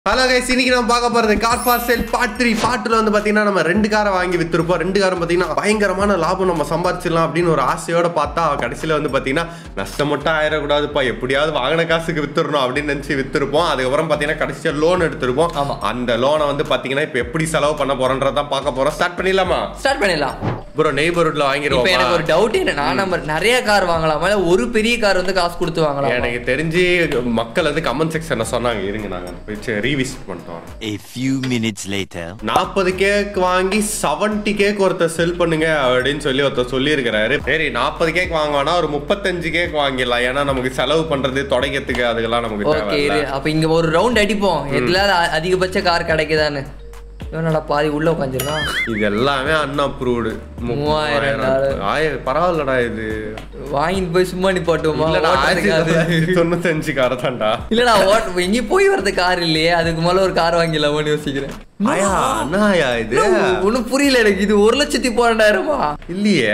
Hello guys இன்னைக்கு நம்ம பார்க்க போறது car for sale part three பார்ட்ல வந்து பாத்தீங்கன்னா நம்ம ரெண்டு காரை வாங்கி வித்திருப்போம் ரெண்டு காரும் பாத்தீங்கன்னா பயங்கரமான லாபம் நம்ம சம்பாதிச்சிடலாம் அப்படின்னு ஒரு ஆசையோட பார்த்தா கடைசியில வந்து பாத்தீங்கன்னா நஷ்டம் மட்டும் ஆயிடக்கூடாதுப்பா எப்படியாவது வாங்கின காசுக்கு வித்துடணும் அப்படின்னு நினைச்சு வித்திருப்போம் அதுக்கப்புறம் பாத்தீங்கன்னா கடைசியா லோன் எடுத்திருப்போம் ஆமா. அந்த லோனை வந்து பாத்தீங்கன்னா இப்ப எப்படி செலவு பண்ண போறோன்றதான் பார்க்க போறோம் ஸ்டார்ட் பண்ணிடலாமா ஸ்டார்ட் பண்ணிடலாம் ப்ரோ நெய்பர்ஹுட்ல இப்போ வாங்கிடுவோம் எனக்கு ஒரு டவுட் என்ன நம்ம நிறைய கார் வாங்கலாமா இல்ல ஒரு பெரிய கார் வந்து காசு கொடுத்து வாங்கலாம் எனக்கு தெரிஞ்சு மக்கள் வந்து கமெண்ட் செக்ஷன்ல சொன்னாங்க இருங்க நாங்க போய் ரீவிசிட் பண்ணிட்டோம் A few minutes later. நாற்பது கேக் வாங்கி செவன்டி கேக் ஒருத்தர் செல் பண்ணுங்க அப்படின்னு சொல்லி ஒருத்தர் சொல்லியிருக்கிறாரு சரி நாற்பது கேக் வாங்கினா ஒரு முப்பத்தஞ்சு கேக் வாங்கிடலாம் ஏன்னா நமக்கு செலவு பண்றது தொடங்கிறதுக்கு அதுக்கெல்லாம் நமக்கு ஓகே தேவை இரு அப்ப இங்க ஒரு ரவுண்ட் அடிப்போம் எதுல அதிகபட்ச கார் கிடைக்குதான்னு இவனடா பாதி உள்ள உட்காந்துருக்கான் இது எல்லாமே அன்அப்ரூவ்டு மூவாயிரம் dollar. ஆயிரம் பரவாயில்லடா இது வாங்கிட்டு போய் சும்மா நிப்பாட்டுவோமா இல்லடா ஆயிரத்தி ஓட்டுறதுக்காவது. தொள்ளாயிரத்தி தொண்ணூத்தஞ்சு கார தான்டா இல்லடா ஓட்ட எங்கேயும் போய் வரது கார் இல்லையே அதுக்கு மேல ஒரு கார் வாங்கிடலாமான்னு யோசிக்கிறேன் ஆயா அண்ணாயா இது ஒன்னும் புரியல எனக்கு இது ஒரு லட்சத்தி பன்னெண்டாயிரமா இல்லையே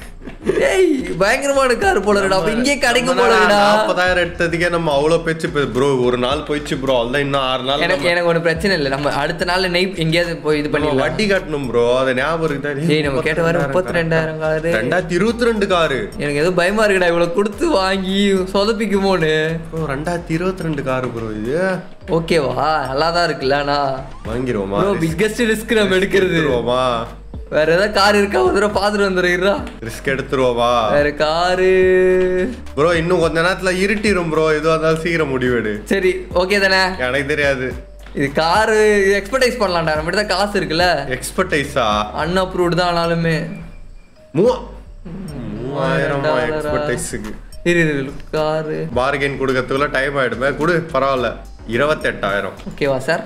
ஏய் பயங்கரமான கார் போலடா அப்ப இங்கே கிடைக்கும் போலடா நாற்பதாயிரம் எடுத்ததுக்கே நம்ம அவ்வளவு பேச்சு ப்ரோ ஒரு நாள் போயிடுச்சு ப்ரோ அதான் இன்னும் ஆறு நாள் எனக்கு எனக்கு ஒன்றும் பிரச்சனை இல்லை நம்ம அடுத்த நாள் நெய் எங்கேயாவது போய் இது நம்ம பண்ணிடலாம் வட்டி கட்டணும் ப்ரோ அது ஞாபகம் இருக்குதா? ஏய் நம்ம கேட்ட வர முப்பத்தி ரெண்டாயிரம் காரு ரெண்டாயிரத்தி இருபத்தி ரெண்டு காரு எனக்கு ஏதோ பயமா இருக்குடா இவ்வளவு கொடுத்து வாங்கி சொதப்பிக்குமோன்னு ப்ரோ ரெண்டாயிரத்தி இருபத்தி ரெண்டு காரு ப்ரோ இது ஓகேவா நல்லா தான் இருக்குல்லண்ணா வாங்கிருவோமா ப்ரோ பிக்கஸ்ட் ரிஸ்க் நம்ம எடுக்கிறது எடுத்துருவோமா வேற ஏதாவது கார் இருக்கா ஒரு தடவை பார்த்துட்டு வந்துடுறா ரிஸ்க் எடுத்துருவோமா வேற காரு ப்ரோ இன்னும் கொஞ்ச நேரத்துல இருட்டிரும் ப்ரோ எதுவாக இருந்தாலும் சீக்கிரம் முடிவெடு சரி ஓகே தானே எனக்கு தெரியாது இது காரு எக்ஸ்பர்டைஸ் பண்ணலாம்டா நம்மகிட்ட தான் காசு இருக்குல்ல எக்ஸ்பர்டைஸா அன்அப்ரூவ்டு தான் ஆனாலுமே மூவா மூவாயிரமா டாலரா? எக்ஸ்பர்டைஸுக்கு இரு இரு காரு பார்கெயின் கொடுக்கறதுக்குள்ள டைம் ஆயிடுமே கொடு பரவாயில்ல இருபத்தெட்டாயிரம் ஓகேவா சார்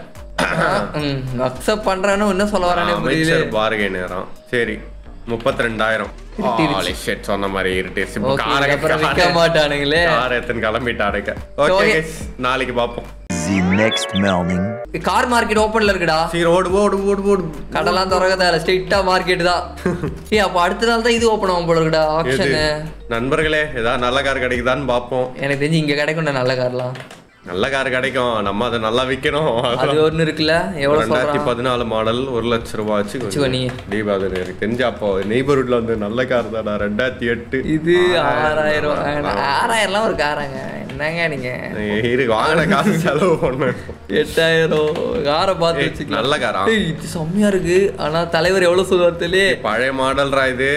அக்செப்ட் பண்றேன்னு என்ன சொல்ல வரானே புரியல அமைச்சர் பார்கெயின் நேரம் சரி முப்பத்தி ரெண்டாயிரம் சொன்ன மாதிரி இருட்டுச்சு இப்போ ஓகே காரை அப்புறம் விற்க மாட்டானுங்களே கார் எத்தனை கிளம்பிட்டாருக்க ஓகே Okay. நாளைக்கு பார்ப்போம் The next morning. Car market ஓப்பன்ல இருக்குடா சரி ஓடு ஓடு ஓடு ஓடு கடலாம் திறக்கதா ஸ்ட்ரெயிட்டா மார்க்கெட் தான் ஏய் அப்ப அடுத்த நாள் தான் இது ஓப்பன் ஆகும் போல இருக்குடா எது? ஆப்ஷனு நண்பர்களே ஏதாவது நல்ல கார் கிடைக்குதான்னு பார்ப்போம் எனக்கு தெரிஞ்சு இங்க கிடைக்கும்டா நல்ல கார்லாம் நல்ல கார் கிடைக்கும் நம்ம அதை நல்லா விற்கணும் அது ஒண்ணு இருக்குல்ல எவ்வளவு ரெண்டாயிரத்தி சொல்றான் பதினாலு மாடல் ஒரு லட்ச ரூபாய் வச்சு வச்சுக்கோ நீ. தீபாவளி எனக்கு தெரிஞ்ச அப்போ நெய்பர்ஹுட்ல வந்து நல்ல கார் தானா ரெண்டாயிரத்தி எட்டு இது ஆறாயிரம் ஆறாயிரம்லாம் ஒரு காராங்க என்னங்க நீங்க இரு வாங்கின காசு செலவு பண்ண எட்டாயிரம் காரை பார்த்து ஏய், வச்சுக்கலாம் நல்ல காரா? ஏய், இது செம்மையா இருக்கு ஆனா தலைவர் எவ்வளவு சொல்லுவார் தெரியல பழைய மாடல்ரா இது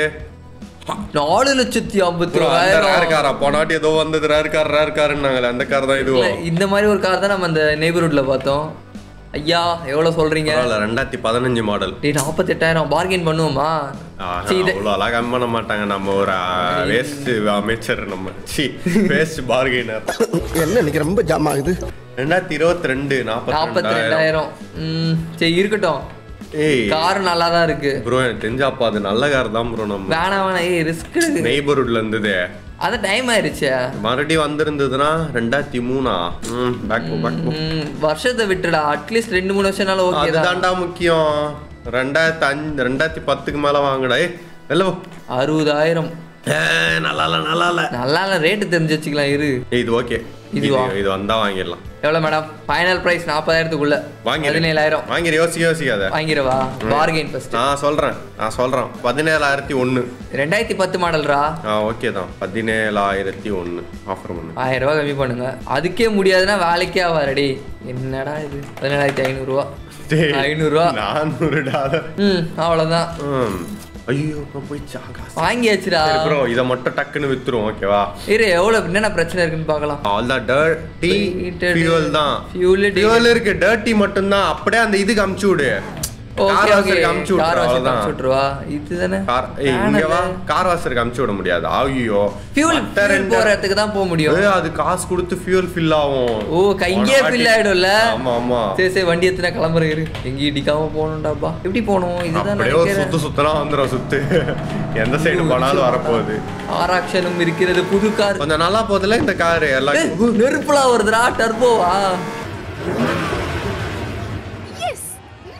நாலு லட்சத்தி ஐம்பத்தி Bro, அந்த ரேர் ஓராயிரம் காரா போன வாட்டி ஏதோ வந்தது ரேர் கார் ரேர் காருன்னாங்களே அந்த கார் தான் இல்ல, இதுவும் இந்த மாதிரி ஒரு கார் தான் நம்ம அந்த நெய்பர்ஹுட்ல பார்த்தோம் ஐயா எவ்வளவு சொல்றீங்க பரவாயில்ல ரெண்டாயிரத்தி பதினஞ்சு மாடல் டேய் நாற்பத்தெட்டாயிரம் பார்கெயின் பண்ணுவோமா சரி, இது- அவ்வளோ அழகா கம்மி பண்ண மாட்டாங்க நம்ம ஒரு வேஸ்ட் அமைச்சர் நம்ம சி வேஸ்ட் பார்கெய்னர் என்ன இன்னைக்கு ரொம்ப ஜாம் ஆகுது ரெண்டாயிரத்தி இருபத்தி ரெண்டு நாற்பத்தி நாற்பத்தி ரெண்டாயிரம் ம் சரி இருக்கட்டும் ஏய் கார் நல்லா தான் இருக்கு ப்ரோ எனக்கு தெரிஞ்சாப்பா அது நல்ல கார் தான் ப்ரோ நம்ம வேணாம் வேணாம் ஏய் ரிஸ்க் எடுக்கு நெய்பர்ஹுட்ல இருந்தது அதான் டைம் ஆயிருச்சே மறுபடியும் வந்திருந்ததுன்னா ரெண்டாயிரத்தி மூணா ம் பேக் பேக் ம், வருஷத்தை விட்டுடா அட்லீஸ்ட் ரெண்டு மூணு வருஷம்னால ஓகே தான் அதுதான்டா முக்கியம் ரெண்டாயிரத்தி அஞ்சு ரெண்டாயிரத்தி பத்துக்கு மேல வாங்கடா ஏய் வெளில போ அறுபதாயிரம் ஏய், நல்லா இல்ல நல்லா இல்ல நல்லா இல்ல ரேட்டு தெரிஞ்சு வச்சுக்கலாம் இரு ஏய், இது ஓகே இது இதுவா? இது வந்தா வாங்கிடலாம் எவ்வளவு மேடம் ஃபைனல் பிரைஸ் நாற்பதாயிரத்துக்குள்ள வாங்கிடு பதினேழாயிரம் வாங்கிடு யோசிக்க யோசிக்காத வாங்கிடவா பார்கெயின் ஃபர்ஸ்ட் நான் சொல்றேன் நான் சொல்றேன் பதினேழாயிரத்தி ஒண்ணு ரெண்டாயிரத்தி பத்து மாடல்ரா ஆ ஓகே தான் பதினேழாயிரத்தி ஒண்ணு ஆஃபர் பண்ணு ஆயிரம் ரூபாய் கம்மி பண்ணுங்க அதுக்கே முடியாதுன்னா வேலைக்கே ஆவாரடி என்னடா இது பதினேழாயிரத்தி ஐநூறுரூவா டேய், ஐநூறுரூவா நானூறு டாலர் ம் அவ்வளோதான் ம். ஐயோ இப்போ போய் சாகா வாங்கியாச்சுடா ப்ரோ இதை மட்டும் டக்குன்னு வித்துரும் ஓகேவா இரு எவ்வளோ என்னென்ன பிரச்சனை இருக்குன்னு பார்க்கலாம் ஆல் தான் டர்ட்டி Treated. ஃபியூல் தான் Fuel, ஃபியூல் இருக்கு டர்ட்டி மட்டும் தான் அப்படியே அந்த இதுக்கு அமுச்சு விடு ஓகே கார் ஓகே வாசருக்கு அமுச்சு விடு கார் வாஷ் அவ்வளவுதான் விட்டுருவா இதுதானே கார் ஏய் இங்க வா கார் வாசருக்கு அமுச்சு விட முடியாது ஐயோ ஃபியூல் மத்த ரெண்டு- போற இடத்துக்கு தான் போக முடியும் ஏய், அது காசு கொடுத்து ஃபியூல் ஃபில் ஆகும் ஓ கைங்கே போன ஃபில் வாட்டி- ஆயிடும்ல ஆமா ஆமா சரி சரி வண்டி எத்தனை கிளம்புற இரு எங்கேயும் இடிக்காம போகணும்டாப்பா எப்படி போகணும் இதுதான் அப்படியே ஒரு நினைக்கிறேன் சுத்து சுத்தனா வந்துடும் சுத்து எந்த சைடு போனாலும் வரப்போகுது ஆராக்ஷனும் இருக்கிறது புது கார் கொஞ்சம் நல்லா போகுதுல இந்த காரு எல்லாம் ஏய், நெருப்புலாம் வருதுடா டர்போவா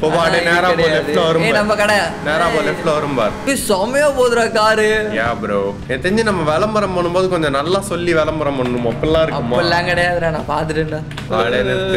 போ அப்படியே நேரா போ லெஃப்ட்ல வரும் ஏய் நம்ம பாரு. கடை நேரா போ லெஃப்ட்ல வரும் பார் ஏய், செமையா போகுதுடா காரு யா ப்ரோ எனக்கு தெரிஞ்சு நம்ம விளம்பரம் பண்ணும்போது கொஞ்சம் நல்லா சொல்லி விளம்பரம் பண்ணணும் அப்பெல்லாம் இருக்குமா அப்பெல்லாம் கிடையாதுடா நான் பாத்துட்டேன்டா அடே நிறுத்து.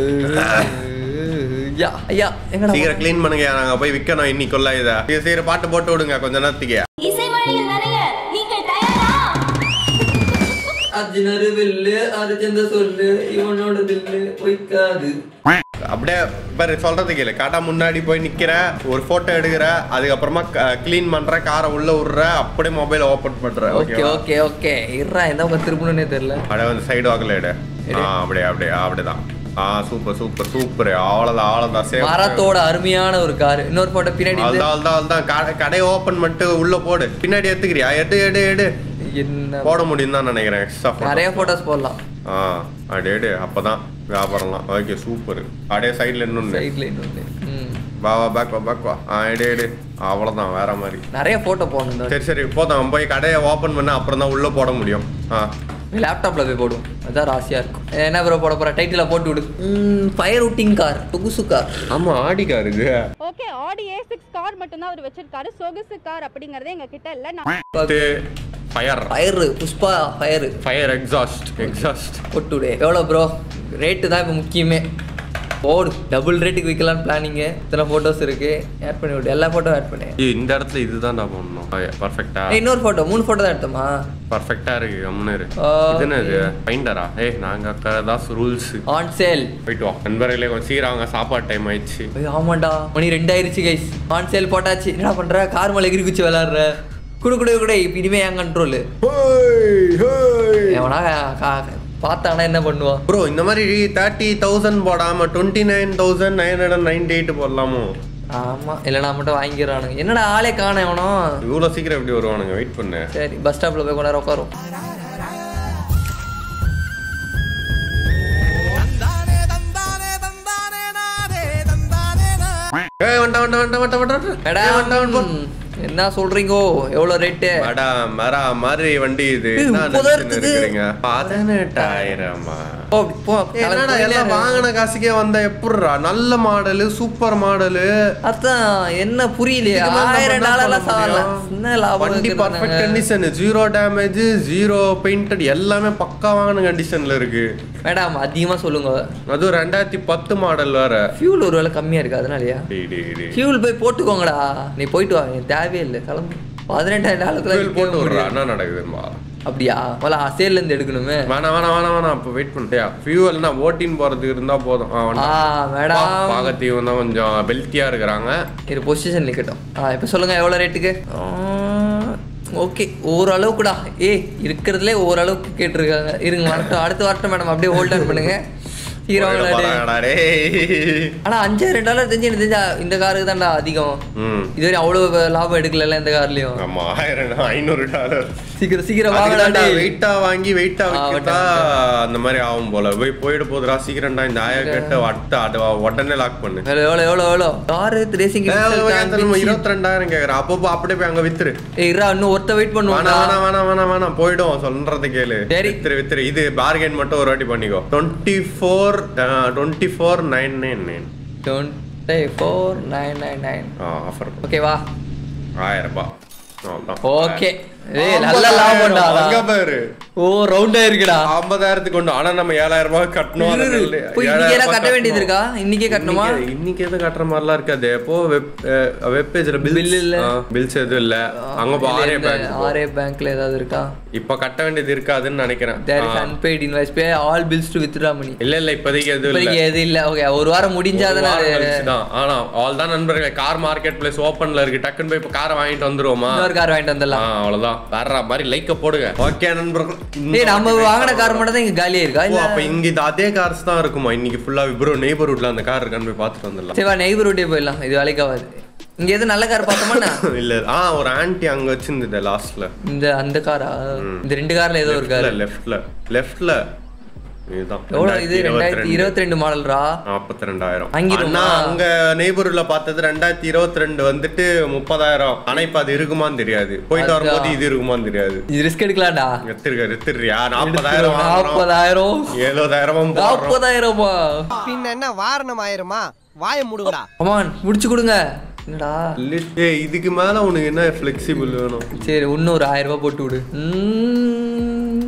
ஐயா ஐயா எங்கடா சீக்கிரம் க்ளீன் பண்ணுங்க நாங்க போய் விக்கணும் இன்னைக்குள்ள இத சீக்கிரம் சீக்கிரம் பாட்டு போட்டு விடுங்க கொஞ்ச நேரத்துக்கு இசைமணியில் நிறைய நீங்கள் தயாரா அர்ஜுனரு வில்லு அர்ஜுந்த சொல்லு இவனோட தில்லு பொய்க்காது அப்படியே பாரு சொல்றது கேளு காட்டா முன்னாடி போய் நிக்கிற ஒரு போட்டோ எடுக்கிற அதுக்கப்புறமா க்ளீன் பண்ற காரை உள்ள விடுற அப்படியே மொபைல் ஓபன் பண்ற ஓகே ஓகேவா ஓகே ஓகே இருறா எந்த பக்கம் திரும்பணும்னே தெரியல அப்படியே வந்து சைடு வாக்கில் எடு ஆ அப்படியே அப்படியே அப்படிதான் ஆ சூப்பர் சூப்பர் சூப்பர் அவ்வளவுதான் அவ்வளவுதான் சேவ் மரத்தோட அருமையான ஒரு கார் இன்னொரு போட்டோ பின்னாடி இந்த- அவ்வளவுதான் அவ்வளவுதான் அவ்வளவுதான் கடை- கடையை ஓபன் பண்ணிட்டு உள்ள போடு பின்னாடி எடுத்துக்கிறியா எடு எடு எடு என்ன போட முடியும் தான் நினைக்கிறேன் எக்ஸ்ட்ரா நிறைய போட்டோஸ் போடலாம் ஆ அப்படியே எடு அப்பதான் வியாபாரம்லாம் ஓகே சூப்பர் அப்படியே சைடுல இன்னொன்னு சைட்ல இன்னொன்று ம் வா வா பேக் வா பேக் வா ஆ எடு எடு அவ்வளவுதான் வேற மாதிரி நிறைய போட்டோ போடணும் இந்த சரி சரி போதும் போய் கடையை ஓபன் பண்ண அப்புறம் தான் உள்ள போட முடியும் ஆ லேப்டாப்ல போய் போடுவோம் அதான் ராசியா இருக்கும் என்ன ப்ரோ போட போற டைட்டில போட்டு விடு ஃபயர் ரூட்டிங் கார் புகுசு கார் ஆமா ஆடிக்கா இருக்கு ஓகே ஆடி ஏ சிக்ஸ் கார் மட்டும்தான் அவர் வச்சிருக்காரு சொகுசு கார் அப்படிங்கறதே எங்க கிட்ட இல்ல நான் fire fire Pushpa fire fire exhaust exhaust போட்டு விடு எவ்வளோ ப்ரோ ரேட்டு தான் இப்போ முக்கியமே போடு டபுள் ரேட்டுக்கு விற்கலான்னு பிளானிங்கு இத்தனை ஃபோட்டோஸ் இருக்கு ஆட் பண்ணி விடு எல்லா ஃபோட்டோ ஆட் பண்ணு இந்த இடத்துல இதுதான் நான் பண்ணணும் பர்ஃபெக்டா ஏய், இன்னொரு ஃபோட்டோ மூணு ஃபோட்டோ தான் எடுத்தோமா பர்ஃபெக்டா இருக்கு கம்முன்னு இரு ஆ, இது என்னது ஃபைண்டரா ஏய் நாங்க அக்கறதாஸ் ரூல்ஸ் ஆன் சேல் போயிட்டு வா நண்பர்களே கொஞ்சம் சீக்கிரம் அவங்க சாப்பாடு டைம் ஆயிடுச்சு ஐயோ ஆமாண்டா மணி ரெண்டாயிருச்சு கைஸ் ஆன் சேல் போட்டாச்சு என்ன பண்ற கார் மேலே எகிரி குச்சி விளாடுற குடு குடு குடு இப்போ இனிமே என் கண்ட்ரோலு எவனா கா- பார்த்தானா என்ன பண்ணுவான் ப்ரோ இந்த மாதிரி தேர்ட்டி தௌசண்ட் போடாம twenty nine thousand nine hundred ninety eight போடலாமோ ஆமா இல்லைனா மட்டும் வாங்கிக்கிறானுங்க என்னடா ஆளே காண எவனோ இவ்வளோ சீக்கிரம் எப்படி வருவானுங்க வெயிட் பண்ணு சரி பஸ் ஸ்டாப்ல போய் கொண்டாட உட்காரும் ஏய் வண்டா வண்டா வண்டா வண்டா வண்டா மேடம் ஏய், வண்டா வண்டா என்ன சொல்றீங்கோ எவ்வளவு ரேட்டு மேடம் மரா மாதிரி வண்டி இது ஏய், என்ன முப்பதாயிரத்துக்கு? நினைச்சுன்னு இருக்கிறீங்க பதினெட்டாயிரமா போ போ என்னடா எல்லாம் வாங்கின காசுக்கே வந்த எப்படிடா நல்ல மாடலு சூப்பர் மாடலு அதான் என்ன புரியலையே இதுக்கு மேல நம்ம ஆயிரம் என்ன டாலர்லாம் பண்ண சாவலாம் முடியும்? என்ன லாபம் வண்டி இருக்குது பர்ஃபெக்ட் நாங்க? Condition zero damage zero painted எல்லாமே பக்காவான கண்டிஷன்ல இருக்கு மேடம் அதிகமா சொல்லுங்க அதுவும் ரெண்டாயிரத்தி பத்து மாடல் வேற ஃபியூல் ஒரு வேளை கம்மியா இருக்கு அதனாலயா டேய், டேய், டேய். ஃபியூல் போய் போட்டுக்கோங்கடா நீ போயிட்டு வா எனக்கு தேவையே இல்லை கிளம்பு பதினெட்டாயிரம் Fuel போட்டு டாலருக்கு விடுறா என்ன நடக்குதுமா அப்படியா வல சேல்ல இருந்து எடுக்கணுமே வேணாம் வேணாம் வேணாம் வேணாம் அப்போ வெயிட் பண்ணிட்டியா ஃபியூவல்னா ஓட்டின் போறதுக்கு இருந்தா போதும் ஆ, ஆ வேண்டாம். மேடம் பா- பாகத்தீவம் தான் கொஞ்சம் பெல்த்தியா இருக்கிறாங்க இரு பொசிஷன் நிக்கட்டும் ஆ இப்போ சொல்லுங்க எவ்வளோ ரேட்டுக்கு ஓகே ஓரளவுக்குடா ஏய் இருக்கிறதுலே ஓரளவுக்கு கேட்டிருக்காங்க இருங்க வரட்டும் அடுத்து வரட்டும் மேடம் அப்படியே ஹோல்ட் ஆன் பண்ணுங்க ஹீரோ போறாங்கடா, டேய். ஆனா அஞ்சாயிரம் டாலர் தெரிஞ்சு எனக்கு தெரிஞ்சா இந்த காருக்கு தான்டா அதிகம் ம் இதுவரை அவ்வளவு லாபம் எடுக்கல இந்த கார்லயும் ஆமா ஆயிரம் ஐநூறு டாலர் சீக்கிரம் சீக்கிரம் வாங்கடா டேய். வெயிட்டா வாங்கி வெயிட்டா ஆ, விட்டா அந்த மாதிரி ஆகும் போல போய் போயிட போதுடா சீக்கிரம்டா இந்த ஆயா கேட்டு வட்ட அது உடனே லாக் பண்ணு எவ்வளோ எவ்வளோ எவ்வளோ எவ்வளோ காரு ரேசிங் இருபத்தி ரெண்டாயிரம் கேக்குறேன் அப்பப்போ அப்படியே போய் அங்க வித்துரு ஏய் இரா இன்னும் ஒருத்த வெயிட் வேணாம் பண்ணுவாங்க வேணாம் வேணாம் வேணாம் வேணாம் போயிடும் சொல்றது கேளு சரி. வித்துரு வித்துரு இது பார்கென் மட்டும் ஒரு வாட்டி பண்ணிக்கோ twenty four twenty four nine nine nine twenty four nine nine nine offer ஓகேவா ஆயிரம் ரூபாய் அவ்வளவுதான். ஓகே ஏய் நல்ல லாபம்டா அங்க பாரு ஓ ரவுண்டா இருக்குடா ஐம்பதாயிரத்துக்கு கொண்டு ஆனா நம்ம ஏழாயிரம் ரூபாய் கட்டணும் இரு, அதை இரு. நெல்லு. போய் ஏழாயிரம் இன்னைக்கு எல்லாம் ரூபாய் கட்ட வேண்டியது இருக்கா இன்னைக்கே கட்டணுமா இன்னைக்கு- இன்னைக்கு எதுவும் கட்டுற மாதிரிலாம் இருக்காது எப்போ வெப் வெப் பேஜ்ல Bill பில் இல்ல. பில்ஸ் எதுவும் இல்ல அங்க போ ஆரே பேங்க் ஆர்ஏ பேங்க்ல ஏதாவது இருக்கா இப்ப கட்ட வேண்டியது இருக்காதுன்னு நினைக்கிறேன் there is a. Unpaid invoice pay all bills to withdraw money இல்ல இல்ல இப்போதைக்கு எதுவும் இல்ல இப்போதைக்கு எது இல்ல ஓகே ஒரு வாரம் முடிஞ்சாதானே ஒரு வாரம் அது கழிச்சுதான். ஆனா ஆல் தான் நண்பர்களே கார் மார்க்கெட் பிளேஸ் ஓப்பன்ல இருக்கு டக்குன்னு போய் இப்ப காரை வாங்கிட்டு வந்துருவோமா இன்னொரு கார் வாங்கிட்டு ஆ, வந்துடலாம் அவ்வளவுதான் வர்ற மாதிரி லைக்க போடுங்க ஓகே நண்பர்கள் இந்த ஏய் நம்ம வாட்டி வாங்கின wait கார் மட்டும் தான் இங்க காலியா இருக்கா ஓ, இல்ல அப்ப இங்க இது அதே கார்ஸ் தான் இருக்குமா இன்னைக்கு ஃபுல்லா ப்ரோ நெய்பர்ஹுட்ல அந்த கார் இருக்கான்னு போய் பார்த்துட்டு வந்துடலாம் சரி வா நெய்பர்ஹுட்டே போயிடலாம் இது வேலைக்கு ஆகாது இங்க எது நல்ல கார் பார்த்தோமா இல்ல ஆ ஒரு ஆன்ட்டி அங்க வச்சிருந்தது லாஸ்ட்ல இந்த அந்த காரா இந்த ரெண்டு கார்ல ஏதோ ஒரு கார் லெஃப்ட்ல லெஃப்ட்ல இதுதான் எவ்வளவு இது ரெண்டாயிரத்தி இருபத்தி ரெண்டு மாடல்ரா நாற்பத்தி ரெண்டாயிரம் வாங்கிடுவோமா? அண்ணா அங்க நெய்பர்ல பார்த்தது ரெண்டாயிரத்தி இருபத்தி ரெண்டு வந்துட்டு முப்பதாயிரம் ஆனா இப்ப அது இருக்குமான்னு தெரியாது போயிட்டு அதான். வரும்போது இது இருக்குமான்னு தெரியாது இது ரிஸ்க் எடுக்கலாம்டா எத்திருக்க எத்திரியா நாற்பதாயிரம் நாற்பதாயிரம் எழுபதாயிரமும் போடுறோம் நாற்பதாயிரமா பின்ன என்ன வாரணம் ஆயிருமா வாயை மூடுங்கடா கமான் முடிச்சு கொடுங்க என்னடா லிஸ்ட் ஏய் இதுக்கு மேல உனக்கு என்ன ஃபிளெக்சிபிள் வேணும் சரி இன்னும் ஒரு ஆயிரம் ரூபாய் போட்டு விடு ம்ம்.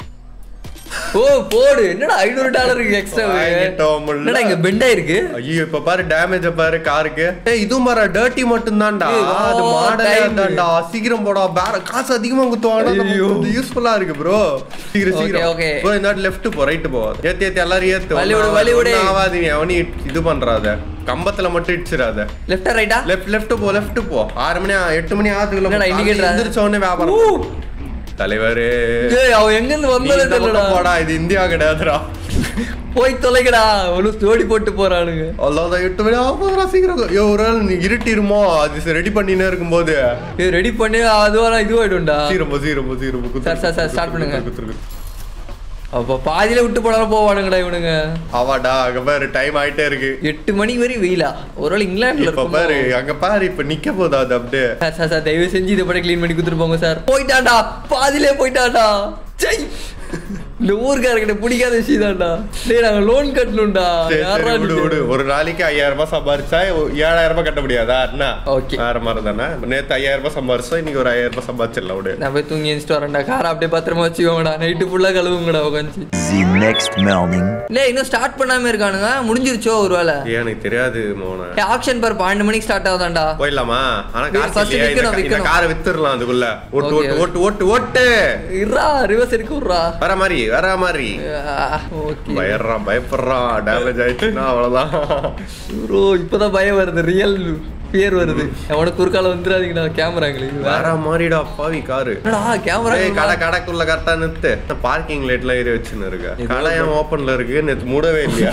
ஓ போடு என்னடா ஐநூறு டாலருக்கு எக்ஸ்ட்ரா வாங்கிட்டோம் முல்ல. என்னடா இங்க பெண்டா இருக்கு ஐயோ இப்ப பாரு டேமேஜ பாரு காருக்கு ஏய் இதுவும் பாரு டர்ட்டி மட்டும் தான்டா ஏய், அது ஓ, மாடலே time. தான்டா சீக்கிரம் போடா பேர காசு அதிகமா குத்துவாங்க யூஸ்ஃபுல்லா இருக்கு ப்ரோ சீக்கிரம் Okay, சீக்கிரம் okay. ப்ரோ இந்த லெஃப்ட் போ ரைட் போ ஏத்தி ஏத்தி எல்லாரும் ஏத்து வழி விடு, வழி விடு. ஒண்ணும் ஆவாது நீ அவனி இது பண்றாத கம்பத்துல மட்டும் இடிச்சிடாத லெஃப்டா ரைட்டா லெஃப்ட் லெஃப்ட் போ லெஃப்ட் போ ஆறு மணி எட்டு மணி ஆகுதுக்குள்ள என்னடா, indicator ஆ? எந்திரிச்ச உடனே வியாபாரம் பண்ணு. தலைவரே ஏய் அவன் எங்க இருந்து நீ வந்தாலே இந்த தெரியலடா பக்கம் போடா இது இந்தியா கிடையாதுடா போய் தொலைங்கடா ஒரு ஜோடி போட்டு போறானுங்க அவ்வளோதான் எட்டு மணி ஆகுதுடா சீக்கிரம் ஐயோ ஒரு நாள் நீ இருட்டிருமோ அது ரெடி பண்ணினே இருக்கும்போது ஏய் ரெடி பண்ணி அதுவா இதுவாயிடும்டா சீக்கிரம் போ சீக்கிரம் போ சீக்கிரம் போ குத்துரு, சார், சார், சார், குத்துரு, start பண்ணுங்க. குத்துரு, குத்துரு, குத்துரு. அப்ப பாதியில விட்டு போனாலும் போவானுங்கடா இவனுங்க ஆவாடா அங்க பாரு டைம் ஆயிட்டே இருக்கு எட்டு மணி வரை வெயிலா ஒருவேளை இங்கிலாந்துல இப்ப இருக்கும் பாரு அங்க பாரு இப்ப நிக்க போதா அது அப்படியே சார் சார் சார் தயவு செஞ்சு இதை படம் க்ளீன் பண்ணி கொடுத்துட்டு போங்க சார் போயிட்டான்டா பாதியிலே போயிட்டான்டா சை இந்த ஊருக்காரர்கிட்ட பிடிக்காத விஷயம் தான்டா டேய் நாங்க லோன் கட்டணும்டா சரி, யாரா சரி, விடு நீங்க? விடு ஒரு நாளைக்கு ஐயாயிரம் ரூபாய் சம்பாரிச்சா ஏழாயிரம் ரூபாய் கட்ட முடியாதா என்ன Okay. வேற மாதிரி தானே நேத்து ஐயாயிரம் ரூபாய் சம்பாரிச்சா இன்னைக்கு ஒரு ஐயாயிரம் ரூபாய் சம்பாரிச்சிடலாம் விடு நான் போய் தூங்கி எழுந்துட்டு வரேன்டா காரை அப்படியே பத்திரமா வச்சுக்கோங்கடா நைட்டு ஃபுல்லா கழுவுங்கடா உட்காந்து The next morning. இல்லை இன்னும் ஸ்டார்ட் பண்ணாம இருக்கானுங்க முடிஞ்சிருச்சோ ஒரு வேலை ஏன் எனக்கு தெரியாது மோன ஆக்ஷன் பார் பன்னெண்டு மணிக்கு ஸ்டார்ட் ஆகுதான்டா போயிடலாமா ஆனா Wait, காசு first இல்லையா இந்த விக்கணும், கா- இந்த விக்கணும். காரை வித்துடலாம் அதுக்குள்ள ஓட்டு Okay, ஓட்டு ஓட்டு ஓட்டு ஓட்டு இருறா ரிவர்ஸ் இருக்கு விட்றா வர மாதிரி வர மாதிரி ஓகே பயறான் பயப்படுறான் டேமேஜ் ஆயிடுச்சுன்னா அவ்வளவுதான் ப்ரோ இப்போதான் பயம் வருது ரியல் பேர் வருது அவனுக்கு குறுக்கால வந்துடாதீங்கடா கேமராங்களுக்கு வேற மாதிரிடா பாவி காரு என்னடா கேமரா ஏய், கடை கடைக்குள்ள கரெக்டா நிறுத்து பார்க்கிங் லைட்லாம் ஏறி வச்சுன்னு இருக்க கடை ஏன் ஓப்பன்ல இருக்கு நேத்து மூடவே இல்லையா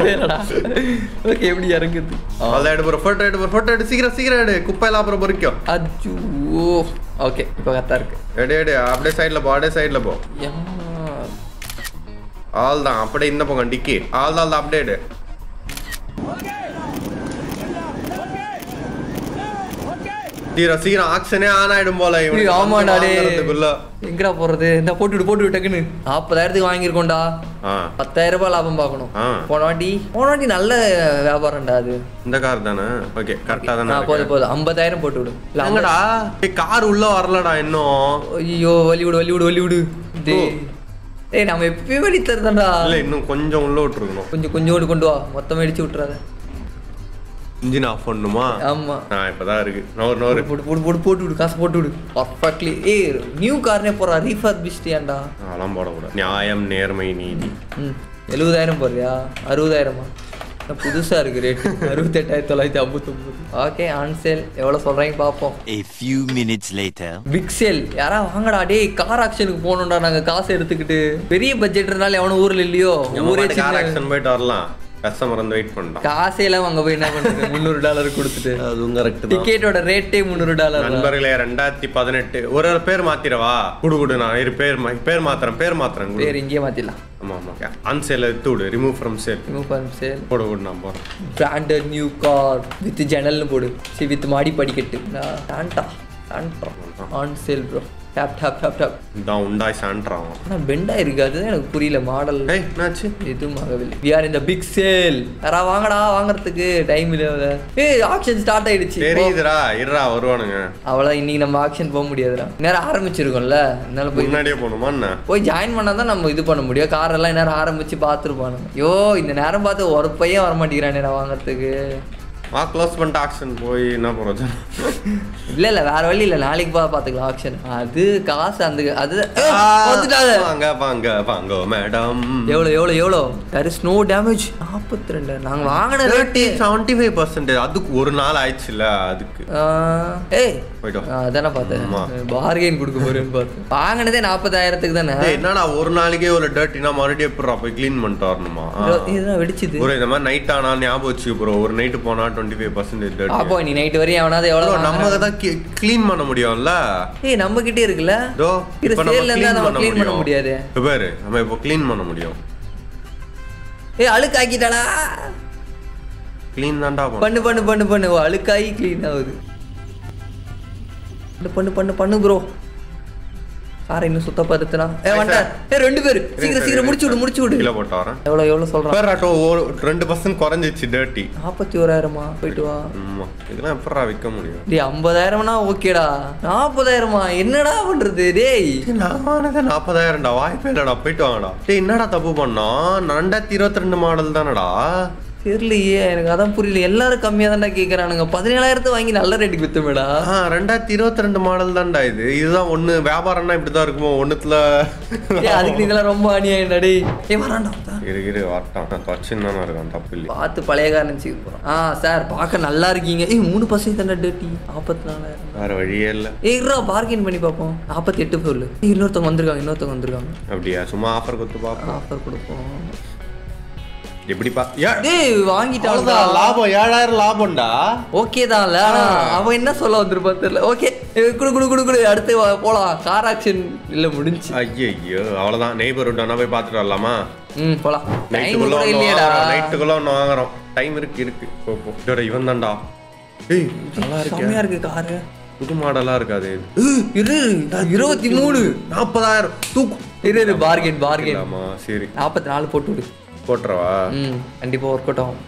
ஓகே எப்படி இறங்குது அதான் எடு போட்டோ எடு போட்டோ எடு சீக்கிரம் சீக்கிரம் எடு குப்பையெல்லாம் அப்புறம் பொறிக்கும் அச்சோ ஓகே இப்போ கரெக்டாக இருக்கு எடு எடு அப்படியே சைடுல போ அப்படியே சைடுல போ யா. ஆள் தான் அப்படியே இந்த பக்கம் டிக்கி ஆள் தான் அப்படியே எடு சீக்கிரம் சீக்கிரம் ஆக்ஷனே ஆன் ஆயிடும் போல ஏய், இவனுக்கு ஆமாடா டே வாங்குறதுக்குள்ள. எங்கடா போறது இந்த போட்டு விடு போட்டு விடு டக்குன்னு நாற்பதாயிரத்துக்கு வாங்கியிருக்கோம்டா ஆ பத்தாயிரம் ரூபாய் லாபம் பார்க்கணும் ஆ. போன வாட்டி போன வாட்டி நல்ல வியாபாரம்டா அது இந்த கார் தானே ஓகே கரெக்டா தானே ஆ, போதும் போதும் ஐம்பதாயிரம் போட்டு விடு இல்ல, எங்கடா கார் உள்ள வரலடா இன்னும் ஐயோ வலி விடு வலி விடு வலி விடு டேய் டேய் நம்ம எப்பயும் வழி தருதான்டா இல்ல இன்னும் கொஞ்சம் உள்ள விட்டுருக்கணும் கொஞ்சம் கொஞ்சோண்டு கொண்டு வா மொத்தமா இடிச்சு விட்டுறாத இன்ஜின் ஆஃப் பண்ணுமா ஆமா ஆ இப்பதான் இருக்கு நோர் நோர் போட்டு போட்டு போட்டு போட்டு விடு காசு போட்டு விடு பர்ஃபெக்ட்லி ஏய் நியூ கார்னே போறா ரீஃபர் பிஸ்டியாண்டா அதெல்லாம் போடக்கூடாது நியாயம் நேர்மை நீதி ம் எழுபதாயிரம் போறியா அறுபதாயிரமா என்ன புதுசா இருக்கு ரேட் அறுபத்தெட்டாயிரத்தி தொள்ளாயிரத்தி ஐம்பத்தொம்பது ஓகே ஆன் சேல் எவ்வளோ சொல்றாங்க பார்ப்போம் A few minutes later. Big sale யாரா வாங்கடா டேய் கார் ஆக்ஷனுக்கு போகணும்டா நாங்க காசு எடுத்துக்கிட்டு பெரிய பட்ஜெட் இருந்தாலும் எவனும் ஊர்ல இல்லையோ ஊரே கார் சின்ன ஆக்ஷன் போயிட்டு வரலாம் கஸ்டமர் வந்து வெயிட் பண்ணிட்டான் காசே எல்லாம் அங்க போய் என்ன பண்றது முந்நூறு டாலர் கொடுத்துட்டு அதுவும் கரெக்ட் தான் டிக்கெட்டோட ரேட்டே முந்நூறு டாலர் நண்பர்களே ரெண்டாயிரத்தி பதினெட்டு ஒரு ஒரு பேர் மாத்திரவா குடு குடு நான் இரு பேர் மா- பேர் மாத்திரம் பேர் மாத்திரம் குடு. பேர் இங்கேயே மாத்திடலாம் ஆமா ஆமா அன் சேல் எடுத்து விடு ரிமூவ் ஃப்ரம் சேல் ரிமூவ் பண்ண சேல் போடு விடு நான் போறேன் பிராண்டட் நியூ கார் வித் ஜன்னல்னு போடு சி வித் மாடி படிக்கட்டு டான்டா டான்டா on sale bro tap tap tap tap இதான் உண்டாய் சான்றான் ஆனால் பெண்டா இருக்கு அதுதான் எனக்கு புரியல மாடல் ஏய் என்னாச்சு எதுவும் ஆகவில்லை வி ஆர் இந்த பிக் சேல் யாரா வாங்கடா வாங்குறதுக்கு டைம் இல்லை ஏய் ஆக்ஷன் ஸ்டார்ட் ஆயிடுச்சு தெரியுதுடா இருடா வருவானுங்க அவ்வளோ இன்னைக்கு நம்ம ஆக்ஷன் போக முடியாதுடா நேரம் ஆரம்பிச்சிருக்கோம்ல அதனால போய் முன்னாடியே போகணுமா என்ன போய் ஜாயின் பண்ணால் தான் நம்ம இது பண்ண முடியும் காரெல்லாம் நேரம் ஆரம்பிச்சு பார்த்துருப்பானுங்க ஐயோ இந்த நேரம் பார்த்து ஒரு பையன் வர மாட்டேங்கிறானே நான் வாங்குறதுக்கு வா க்ளோஸ் பண்ணிட்டு ஆக்ஷன் போய் என்ன பிரயோஜனம் இல்ல இல்ல வேற வழி இல்ல நாளைக்கு பா பாத்துக்கலாம் ஆக்ஷன் அது காசு அந்த அது ஏய், வந்துட்டாங்க வாங்க வாங்க வாங்க மேடம் எவ்வளோ எவ்வளோ எவ்வளோ வேறு ஸ்னோ டேமேஜ் நாற்பத்தி ரெண்டு நாங்கள் வாங்கின thirty rate seventy five percentage அதுக்கு ஒரு நாள் ஆயிடுச்சுல அதுக்கு ஏய் போயிட்டு வா. ஆ, அதானே பார்த்தேன் ஆமா. பார்கெயின் கொடுக்க போறேன்னு பார்த்தேன் வாங்கினதே நாற்பதாயிரத்துக்கு தானே ஏய், என்னடா ஒரு நாளைக்கே ஒரு டர்ட்டினா மறுபடியும் எப்படா போய் க்ளீன் பண்ணிட்டு வரணுமா ஆ. இதுதான் வெடிச்சுது ஒரு இந்த மாதிரி நைட் ஆனா ஞாபகம் வச்சுக்க ப்ரோ ஒரு நைட்டு போனா டுவெண்ட்டி ஃபைவ் பர்சன்டேஜ் அப்போ நீ நைட் வரையும் எவனாவது எவ்வளோ நம்ம தான் க்ளீன் பண்ண முடியும்ல ஏய் நம்ம கிட்டே இருக்குல்ல இதோ இது இப்போ நம்ம சேல்ல இருந்தா க்ளீன் நம்ம பண்ண க்ளீன் பண்ண முடியும் முடியாது இப்போ பாரு நம்ம இப்போ க்ளீன் பண்ண முடியும் ஏய் அழுக்காக்கிட்டாடா க்ளீன் தான்டா பண்ணணும். பண்ணு பண்ணு பண்ணு பண்ணு ஓ, அழுக்காகி க்ளீன் ஆகுது பண்ணு பண்ணு பண்ணு பண்ணு ப்ரோ காரை இன்னும் சுத்த பருத்துனா ஏ வந்துட்டேன் ஏ ரெண்டு பேர் சீக்கிரம் சீக்கிரம் முடிச்சு விடு முடிச்சு விடு கீழே போட்டு வரேன் எவ்வளோ எவ்வளோ சொல்கிறான் பேர் ஆட்டோ ஒரு ரெண்டு பர்சன்ட் குறைஞ்சிச்சு டேர்ட்டி நாற்பத்தி ஓராயிரமா போயிட்டு வா ஆமா இதெல்லாம் எப்படா விற்க முடியும் டேய் ஐம்பதாயிரம்னா ஓகேடா நாற்பதாயிரமா என்னடா பண்றது டேய் நான் வாங்கினது நாற்பதாயிரம்டா வாய்ப்பே இல்லடா போயிட்டு வாங்கடா டேய் என்னடா தப்பு பண்ணோம் ரெண்டாயிரத்தி இருபத்தி ரெண்டு மாடல் தானடா தெரியலையே எனக்கு அதான் புரியல எல்லாரும் கம்மியாக தான்டா கேட்குறானுங்க பதினேழாயிரத்தை வாங்கி நல்ல ரேட்டுக்கு வித்துமேடா ஆ ரெண்டாயிரத்தி இருபத்தி ரெண்டு மாடல் தான்டா இது இதுதான் ஒண்ணு வியாபாரம்னா இப்படிதான் இருக்குமோ ஒண்ணுத்துல ஏய் அதுக்கு இதெல்லாம் ரொம்ப அநியாயம்டா டேய் ஏய் வரான்டா வரான். இரு இரு வரட்டான் கொச்சின் தானே இருக்கான் தப்பு இல்லை பார்த்து பழைய கார் நினச்சிக்க போகிறோம் ஆ சார் பார்க்க நல்லா இருக்கீங்க ஏய் மூணு பர்சன்ட் தானே டேட்டி நாற்பத்தி நாலாயிரம் வேற வழியே இல்லை ஏய் இருடா பார்கெயின் பண்ணி பார்ப்போம் நாற்பத்தி எட்டு பொருள் ஏய் இன்னொருத்தவங்க வந்திருக்காங்க இன்னொருத்தவங்க வந்திருக்காங்க அப்படியா சும்மா ஆஃபர் கொடுத்து பார்ப்போம் ஆஃபர் கொடுப்போம் எப்படிப்பா ஏ- டேய் வாங்கிட்டான் அவ்வளவுதான் லாபம் ஏழாயிரம் லாபம்டா ஓகே தான்ல ஆனா அவன் என்ன சொல்ல வந்திருப்பான் தெரியல ஓகே குடு குடு குடு குடு அடுத்து வா- போலாம் கார் ஆக்ஷன் இல்ல முடிஞ்சு ஐயோ அவ்வளவுதான் நெய்பர்ஹுட் வேணா போய் பார்த்துட்டு வரலாமா ம் போலாம் டைம் நைட்டுக்குள்ள கூட ஒன்று இல்லையடா வாங்குறோம் நைட்டுக்குள்ள ஒன்று வாங்குறோம் டைம் இருக்கு இருக்கு போ போ இதோட இவன் தான்டா ஏய் நல்லா செம்மையா இருக்கே இருக்கு காரு புது மாடலா இருக்காது இரு இருபத்தி மூணு நாற்பதாயிரம் தூக்கு இரு இரு பார்கென் பார்கென் ஆமா சரி நாற்பத்தி நாலு போட்டு விடு போட்டுறவா ம் கண்டிப்பா ஒர்க் அவுட் ஆகும்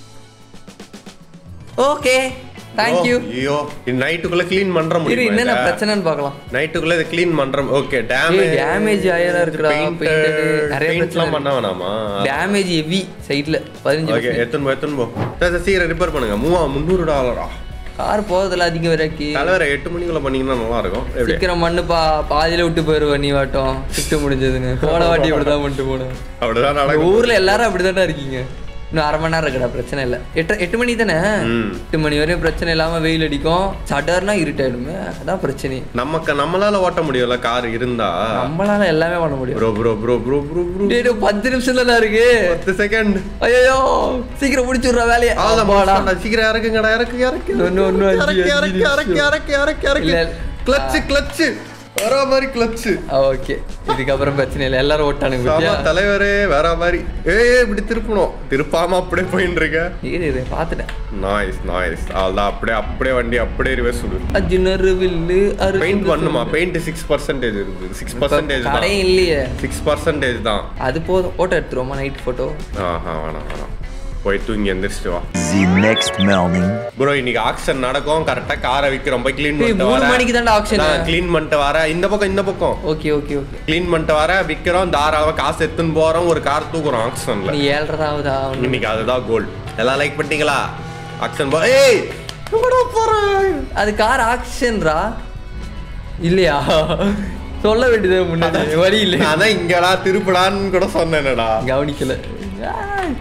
ஓகே தேங்க்யூ ஐயோ நைட்டுக்குள்ள க்ளீன் பண்ற இரு முடியும் என்னென்ன பிரச்சனைன்னு பார்க்கலாம் நைட்டுக்குள்ள இதை க்ளீன் பண்றோம் ஓகே ஏய் டேமேஜ் டேமேஜ் ஆயிரம் இருக்குடா பெயிண்ட் நிறைய பெயிண்ட்லாம் பிரச்சனை பண்ண வேணாமா டேமேஜ் ஹெவி சைடுல பதினஞ்சு ஓகே எத்தனை போ எத்தனை போ சரி, சரி, சீக்கிரம் ரிப்பேர் பண்ணுங்க மூவா முந்நூறு டாலரா கார் போறதுல அதிகம் வரைக்கி தலைவரை எட்டு மணிக்குள்ள பண்ணீங்கன்னா நல்லா இருக்கும் எப்படி சீக்கிரம் மண்ணு பா பாதியில விட்டு போயிருவ நீ வாட்டம் ஷிஃப்ட் முடிஞ்சதுன்னு போன வாட்டி இப்படிதான் பண்ணிட்டு போனேன் அப்படிதான் இந்த நடக்கும் ஊர்ல எல்லாரும் அப்படிதானே இருக்கீங்க இன்னும் அரை மணி நேரம் இருக்குடா பிரச்சனை இல்லை எட்டு எட்டு மணி தானே ம். எட்டு மணி வரையும் பிரச்சனை இல்லாம வெயில் அடிக்கும் சடர்னா இருட்டாயிடுமே அதான் பிரச்சனை நமக்கு நம்மளால ஓட்ட முடியும்ல கார் இருந்தா நம்மளால எல்லாமே பண்ண முடியும் bro bro bro bro bro bro டேய், டேய், பத்து நிமிஷம் தானே இருக்கு பத்து செகண்ட் ஐயோ சீக்கிரம் முடிச்சுடுற வேலையை அப்பாடா. சீக்கிரம் இறக்குங்கடா இறக்கு இறக்கு ஒண்ணு, ஒண்ணு, அஞ்சு, இறக்கு அஞ்சு இறக்கு இறக்கு நிமிஷம். இறக்கு இறக்கு இறக்கு இல்ல. கிளச்சு கிளச்சு வர மாதிரி கிளச்சு ஓகே இதுக்கப்புறம் பிரச்சனை இல்லை எல்லாரும் ஓட்டானுங்க ஆமா பத்தியா? தலைவரே வேற மாதிரி ஏய் இப்படி திருப்பணும் திருப்பாம அப்படியே போயிட்டு இருக்க இரு இரு பார்த்துட்டேன் நாய்ஸ் நாய்ஸ் அதான் அப்படியே அப்படியே வண்டி அப்படியே ரிவர்ஸ் விடு அஜினர் வில்லு அரு பெயிண்ட் பண்ணுமா பெயிண்ட் சிக்ஸ் பர்சன்டேஜ் இருக்கு சிக்ஸ் பர்சன்டேஜ் தான் கடையும் இல்லையே சிக்ஸ் பர்சன்டேஜ் தான் அது போதும் போட்டோ எடுத்துருவோமா நைட் போட்டோ ஆஹா வேணாம் வேணாம் போய் தூங்கி எந்திரிச்சிட்டு வா The next morning. ப்ரோ இன்னைக்கு ஆக்ஷன் நடக்கும் கரெக்டா காரை விக்கிறோம் போய் க்ளீன் ஏய், பண்ணிட்டு மூணு வரேன் மணிக்கு தான்டா auction. க்ளீன் பண்ணிட்டு வரேன் இந்த பக்கம் இந்த பக்கம் ஓகே ஓகே ஓகே க்ளீன் பண்ணிட்டு வரேன் விக்கிறோம் தாராளமா காசு எடுத்துன்னு போறோம் ஒரு கார் தூக்குறோம் ஆக்ஷன்ல நீ ஏழ்றதா ஆகுதா இன்னைக்கு அதுதான் கோல் எல்லாம் லைக் பண்ணிட்டீங்களா ஆக்ஷன் போ ஏய் எங்கடா போறேன் அது கார் ஆக்ஷன்ரா இல்லையா சொல்ல வேண்டியது முன்னாடி வழி இல்லை நான் தான் இங்கடா திருப்படான்னு கூட சொன்னேனடா கவனிக்கல ஆ,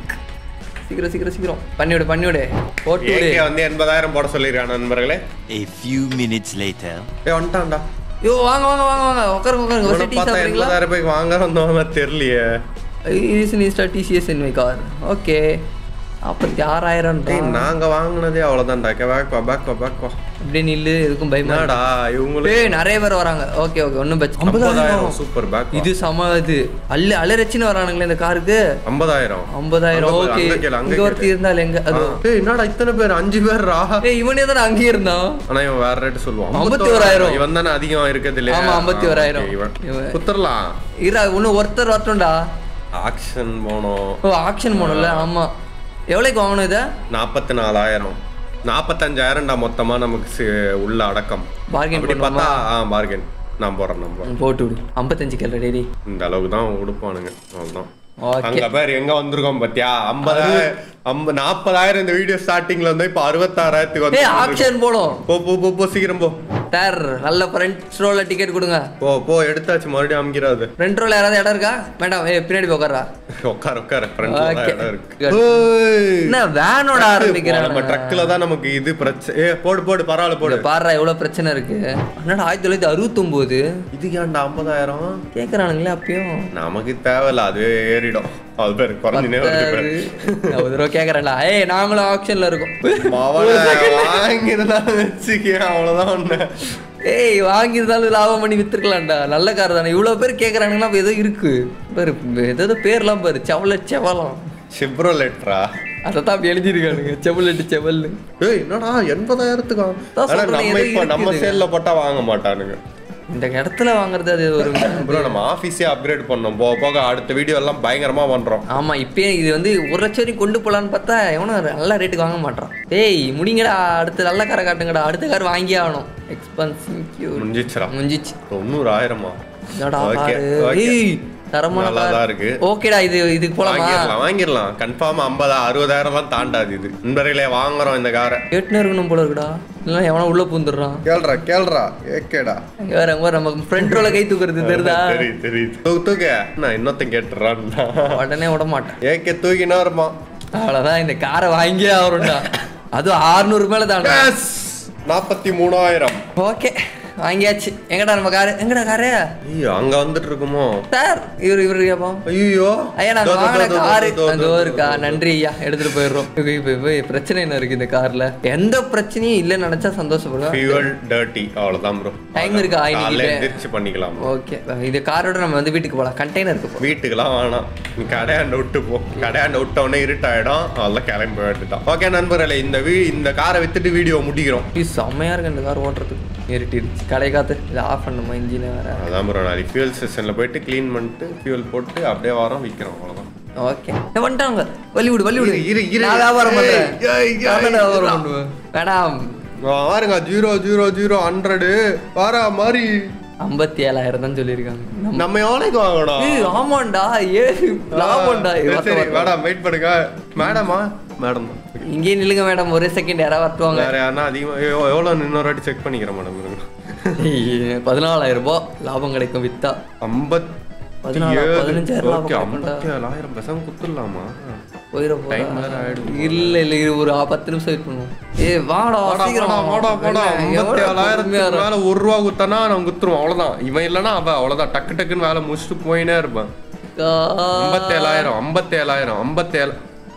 சீக்கிரம் சீக்கிரம் சீக்கிரம் பண்ணிவிடு பண்ணிவிடு போட்டு விடு ஏகே வந்து எண்பதாயிரம் போட சொல்லிருக்கான் நண்பர்களே A few minutes later. ஏ வந்துட்டான்டா ஐயோ வாங்க வாங்க வாங்க வாங்க உட்காருங்க உட்காருங்க இவனை ஒரு டீ பார்த்தா சாப்பிட்றீங்களா எண்பதாயிரம் ரூபாய்க்கு வாங்க வந்தவன தெரியலையே இது இன்ஸ்டா டிசிஎஸ் என்வை கார் ஓகே நாற்பத்தி ஆறாயிரம் டேய் நாங்க வாங்குனதே அவ்வளவுதான்டா கே பேக் வா பேக் வா பேக் வா அப்படியே நில்லு எதுக்கும் பயமா என்னடா இவங்களுக்கு ஏய் நிறைய பேர் வராங்க ஓகே ஓகே ஒன்றும் பிரச்சனை ஐம்பதாயிரம் ஐம்பதாயிரம் சூப்பர் பேக் இது சம இது அல்ல அலரச்சின்னு வரானுங்களே இந்த காருக்கு ஐம்பதாயிரம் ஐம்பதாயிரம் அங்க ஓகே அங்க கேளு, அங்க இங்க ஒருத்தி கேளு. இருந்தால் எங்க அது ஏய் என்னடா இத்தனை பேர் அஞ்சு பேர்ரா ஏய் இவனே தான் அங்கேயே இருந்தான் ஆனா இவன் வேற ரேட் சொல்லுவான் ஐம்பத்தி ஓராயிரம். இவன் தானே அதிகம் இருக்குது இல்லையா ஆமா, ஐம்பத்தி ஓராயிரம். ஆ, okay, இவன். இவன். குத்துறலாம் இரா இன்னும் ஒருத்தர் வரட்டும்டா ஆக்ஷன் போனோம் ஓ ஆக்ஷன் போனல ஆமா எவ்வளோக்கு வாங்கணும் இதை நாற்பத்தி நாலாயிரம் நாற்பத்தஞ்சாயிரம்டா மொத்தமா நமக்கு சி- உள்ள அடக்கம் Bargain அப்படி பண்ணுவோமா? பார்த்தா ஆ பார்கென் நான் போறேன் நான் போறேன் ம், போட்டு விடு ஐம்பத்தஞ்சு கேள்வி டேடி இந்த அளவுக்கு தான் கொடுப்பானுங்க அவ்வளவுதான் ஓகே அங்க பேர் எங்க வந்திருக்கோம் பாத்தியா ஐம்பதாயிரம் ஐம்ப நாற்பதாயிரம் இந்த வீடியோ ஸ்டார்டிங்ல வந்து இப்ப அறுபத்தாறாயிரத்துக்கு வந்து ஏய் ஆக்ஷன் போடும் போ போ போ போ சீக்கிரம் போ சார் நல்ல ஃப்ரண்ட் ரோல டிக்கெட் கொடுங்க போ போ எடுத்தாச்சு மறுபடியும் அமைக்கிறாது ஃப்ரண்ட் ரோல யாராவது இடம் இருக்கா வேண்டாம் ஏய் பின்னாடி போய் உட்கார்றா உட்கார உட்கார front ல தான் Okay. இடம் இருக்கு Good. ஏய். என்ன வேனோட நம்ம ஆரம்பிக்கிறான் ட்ரக்ல தான் நமக்கு இது பிரச்சனை ஏ போடு போடு பரவாயில்ல போடு பாடுறா எவ்வளவு பிரச்சனை இருக்கு என்னடா ஆயிரத்தி தொள்ளாயிரத்தி அறுபத்தொம்போது இது ஏன்டா ஐம்பதாயிரம் கேக்குறானுங்களே அப்பயும் நமக்கு தேவையில்ல அதுவே ஏறிடும் அது பேர் குறைஞ்சுனே வருது பத்தாறு. பேர் நான் ஒரு தடவை கேக்குறேன்டா ஏய் நாங்களும் ஆக்ஷன்ல இருக்கோம் மவன வாங்கிருந்தாலும் வச்சுக்கேன் அவ்வளவுதான் ஒண்ணு ஏய் வாங்கியிருந்தாலும் லாபம் பண்ணி வித்துருக்கலாம்டா நல்ல கார் தானே இவ்வளவு பேர் கேக்குறானுங்களா அப்ப ஏதோ இருக்கு பாரு ஏதோ பேர்லாம் பாரு செவல செவலம் ஷிப்ரோலெட்ரா அதை தான் அப்படி எழுதியிருக்கானுங்க செவலட்டு செவல்னு ஏய் என்னடா எண்பதாயிரத்துக்கா தான் ஆனா சொல்றேன், நம்ம ஏதோ இப்ப நம்ம இருக்குது. சேல்ல போட்டா வாங்க மாட்டானுங்க இந்த இடத்துல வாங்குறது அது ஒரு ப்ரோ நம்ம ஆஃபீஸே அப்கிரேட் பண்ணோம் போக போக அடுத்த வீடியோ எல்லாம் பயங்கரமா பண்றோம் ஆமா இப்பயே இது வந்து ஒரு லட்சம் வரைக்கும் கொண்டு போலான்னு பார்த்தா எவனும் நல்ல ரேட்டுக்கு வாங்க மாட்டான் ஏய் முடிங்கடா அடுத்து நல்ல காரை காட்டுங்கடா அடுத்த கார் வாங்கியே ஆகணும் எக்ஸ்பென்சிவ் கியூ முடிஞ்சிச்சுடா முடிஞ்சிச்சு தொண்ணூறு ஆயிரமா என்னடா Okay, காரு okay. ஏய் தரமான நல்லா தான் கார் இருக்கு. ஓகேடா இது இதுக்கு போலாமா வாங்கிடலாம் வாங்கிடலாம் கன்ஃபார்ம் ஐம்பதா அறுபதாயிரம் எல்லாம் தாண்டாது இது நண்பர்களே வாங்குறோம் இந்த காரை கேட்டுனே இருக்கணும் போல இருக்குடா இல்லைன்னா எவனா உள்ள பூந்துடுறான் கேள்றா கேள்றா ஏக்கேடா இங்க வேற அங்க வேற நம்ம ஃப்ரண்ட் ரோல கை தூக்குறது தெரியுதா தெரியுது தெரியுது தூக்கு தூக்க நான் இன்னொருத்தன் கேட்டுறான் உடனே விட மாட்டேன் ஏக்கே தூக்கினா இருப்பான் அவ்வளவுதான் இந்த காரை வாங்கியே ஆகணும்டா அதுவும் 600 மேல தாண்டா நாற்பத்தி மூணாயிரம் ஓகே வாங்கியாச்சு எங்கடா நம்ம காரு எங்கடா காரு ஐயோ அங்க வந்துட்டு இருக்குமோ சார் இவரு இவரு கேப்போம் ஐயோ ஐயா நாங்க வாங்கின காரு அதோ இருக்கா நன்றி ஐயா எடுத்துட்டு போயிடுறோம் இப்ப- இப்ப இப்ப பிரச்சனை என்ன இருக்கு இந்த கார்ல எந்த பிரச்சனையும் இல்லைன்னு நினைச்சா சந்தோஷப்படுவேன் ஃபியூவல் டர்ட்டி அவ்வளவுதான் ப்ரோ Time இருக்கா? இன்னைக்கு காலைல இது- எந்திரிச்சு பண்ணிக்கலாம் ஓகே இது காரோட நம்ம வந்து வீட்டுக்கு போலாம் கண்டெய்னருக்கு போ வீட்டுக்கெல்லாம் வேணாம் நீ கடையாண்ட விட்டு போ கடையாண்ட விட்ட உடனே இருட்டாயிடும் அதெல்லாம் கிளம்பி வேண்டியதான் ஓகே நண்பர்களே இந்த வீ இந்த காரை வித்துட்டு வீடியோ முடிக்கிறோம் இது செம்மையா இருக்கு இந்த கார் ஓட்டுறதுக்கு இருட்டிடுச்சு கடை காத்து இதை ஆஃப் பண்ணுமா இன்ஜினை வேற அதான் ப்ரோ நான் ஃபியூல் ஸ்டேஷன்ல போயிட்டு க்ளீன் பண்ணிட்டு ஃபியூல் போட்டு அப்படியே வரோம் விற்கிறோம் அவ்வளவுதான் ஓகே வந்துட்டாங்க வழி விடு வழி விடு இரு, இரு, இரு. நான் வியாபாரம் பண்றேன் ஏய், ஏய், ஏய், நான் தானே வியாபாரம் இருடா. பண்ணுவேன் வேணாம் பாருங்க ஜீரோ ஜீரோ ஜீரோ ஹண்ட்ரடு பாரா மாதிரி ஐம்பத்தி ஏழாயிரம் தான் சொல்லியிருக்காங்க நம்ம- நம்ம எவ்வளோக்கு வாங்கணும் ஏய், ஆமாண்டா ஏ லாபம்டா சரி, வரட்டும், சரி வரட்டும். மேடம் வெயிட் பண்ணுங்க மேடமா மேடம் தான் இங்கேயே நில்லுங்க மேடம் ஒரு செகண்ட் யாராவது வரட்டுவாங்க வேற யாருன்னா அதிகமாக எவ்வளோ இன்னொரு வாட்டி செக் பண்ணிக்கிறேன் மேடம் இருங்க பதினாலாயிரம் ரூபாய் லாபம் கிடைக்கும் வித்தா ஐம்பத்தி பதினாலா- ஏழு. பதினஞ்சாயிரம் லாபம் ஓகே, கிடைக்கும்டா. ஐம்பத்தி ஏழாயிரம் பெசாம குத்துடலாமா போயிட Time வேற ஆயிடும். இல்ல இல்ல இரு, ஒரு பத்து நிமிஷம் வெயிட் பண்ணுவோம் ஏ வாடா போடா, சீக்கிரம் போடா, போடா, போடா. என்ன, எவ்வளவு ஐம்பத்தி ஏழாயிரத்துக்கு பொறுமையா இரு. மேல ஒரு ரூபா குத்தனா நான் குத்துருவோம் அவ்வளவுதான் இவன் இல்லைன்னா அவன் அவ்வளவுதான் டக்கு டக்குன்னு வேலை முடிச்சுட்டு போயினே இருப்பான் ஐம்பத்தேழாயிரம் ஐம்பத்தேழாயிரம் ஐம்பத்தேழு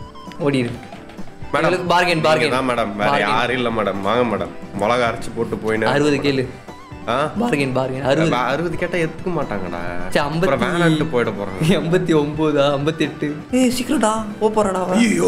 ஓடிடு மேடம் எங்களுக்கு bargain, bargain. தான் மேடம் வேற Bargain. யாரும் இல்ல மேடம் வாங்க மேடம் மிளகா அரைச்சு போட்டு போயினே அறுபது கேளு ஆ? பார்கென் பார்கென் அறுபது அறுபது கேட்டா எடுத்துக்க மாட்டாங்கடா சே, ஐம்பத்தி- அப்புறம் வேணான்ட்டு போயிட போறாங்க எண்பத்தி ஒன்பதா ஐம்பத்தி எட்டு ஏய் சீக்கிரம்டா போ போறடா அவன். ஐயோ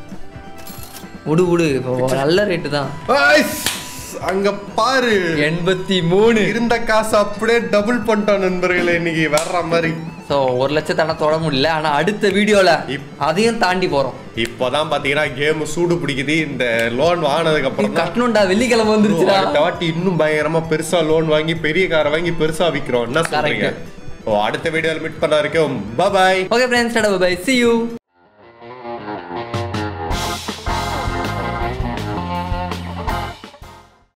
விடு விடு இப்போ நல்ல ரேட்டு தான் ஐஸ்! அங்க பாரு எண்பத்தி மூணு இருந்த காசு அப்படியே டபுள் பண்ணிட்டோம் நண்பர்களே இன்னைக்கு வர்ற மாதிரி ஸோ ஒரு லட்சத்தான தொட முடியல ஆனா அடுத்த வீடியோல இப்- அதையும் தாண்டி போறோம் இப்போதான் பாத்தீங்கன்னா கேம் சூடு பிடிக்குது இந்த லோன் வாங்கினதுக்கு அப்புறம் தான் கட்டணும்டா வெள்ளிக்கிழமை வந்துருச்சுடா அடுத்த வாட்டி இன்னும் பயங்கரமா பெருசா லோன் வாங்கி பெரிய காரை வாங்கி பெருசா விக்கிறோம் என்ன சொல்றீங்க Correct. ஓ அடுத்த வீடியோல மீட் பண்ண வரைக்கும் bye okay friends bye see you